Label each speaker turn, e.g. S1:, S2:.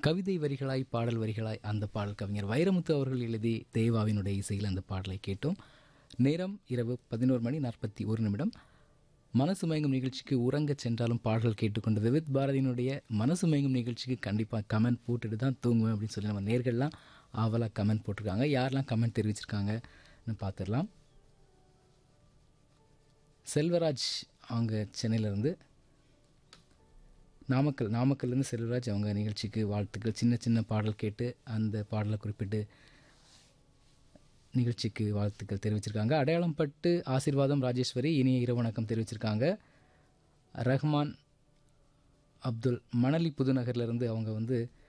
S1: கவிதை வரிகளாய் பாடல் வரிகளாய் அந்த பாடல் கவிஞர் வைரமுத்து அவர்கள் எழுதி தேவாவினுடைய இசையில் அந்த பாடலை கேட்டோம் நேரம் இரவு பதினோரு மணி நாற்பத்தி ஒரு நிமிடம் மனசு மயங்கும் நிகழ்ச்சிக்கு உறங்க சென்றாலும் பாடல் கேட்டுக்கொண்டு விவித் பாரதியினுடைய மனசு மயங்கும் நிகழ்ச்சிக்கு கண்டிப்பாக கமெண்ட் போட்டுட்டு தான் தூங்குவேன் அப்படின்னு சொல்லி நம்ம நேர்கள்லாம் ஆவலாக கமெண்ட் போட்டிருக்காங்க யாரெல்லாம் கமெண்ட் தெரிவிச்சிருக்காங்கன்னு பார்த்துடலாம் செல்வராஜ் அவங்க சென்னையிலேருந்து நாமக்கல் நாமக்கல்லேருந்து செல்வராஜ் அவங்க நிகழ்ச்சிக்கு வாழ்த்துக்கள் சின்ன சின்ன பாடல் கேட்டு அந்த பாடலை குறிப்பிட்டு நிகழ்ச்சிக்கு வாழ்த்துக்கள் தெரிவிச்சிருக்காங்க அடையாளம் பட்டு ஆசீர்வாதம் ராஜேஸ்வரி இனிய இரவு வணக்கம் தெரிவிச்சிருக்காங்க ரஹ்மான் அப்துல் மணலி புதுநகர்லேருந்து அவங்க வந்து